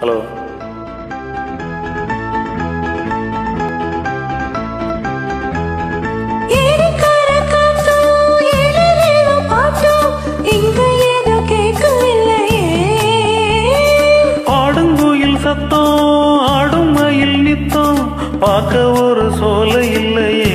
Hello ஏரிக்கர காத்தும் எழிலெழும் பாட்டும் இங்கு ஏதோ கேட்கவில்லையே. ஆடுங்குயில் சத்தம் ஆடும் மயில் நித்தம் பார்க்க ஒரு சோலை இல்லையே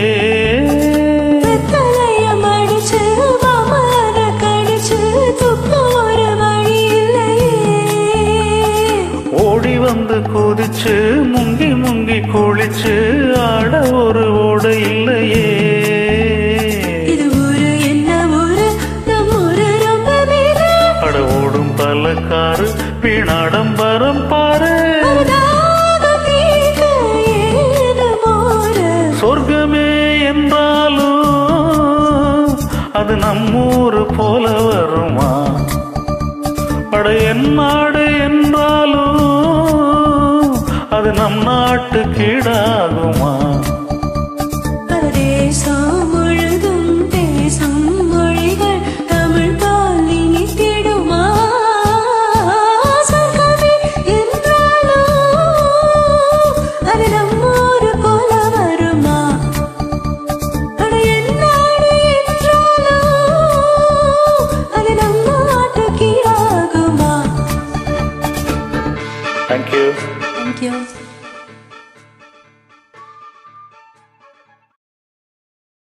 வெத்தலைய மடிச்சு, மாமர கடிச்சு, துப்ப ஒரு வழி இல்லையே. ஓடி வந்து குதிச்சு முங்கி முங்கி குளிச்சு ஆட ஒரு ஓடை இல்லையே இது ஊரு என்ன ஊரு? நம் ஊரு ரொம்ப மேல. அட ஓடும் பல்லக்காரு பிணாடம்பரம் பாரு ஒரு தாகம் தீர்க்க ஏது மோரு? சொர்க்கமே என்றாலும் அது நம்மூரு போல வருமா அட என் நாடு என்றாலும் அது நம் நாட்டு கீழாகுமா பரதேசம் முழுதும் பேசும் மொழிகள் தமிழ் பால் இனித்திடுமா? சொர்க்கமே என்றாலும் அது நம்மூரு போல வருமா? அட என் நாடு என்றாலும் அது நம்ம நாட்டு கீழாகுமா? Thank you Thank you.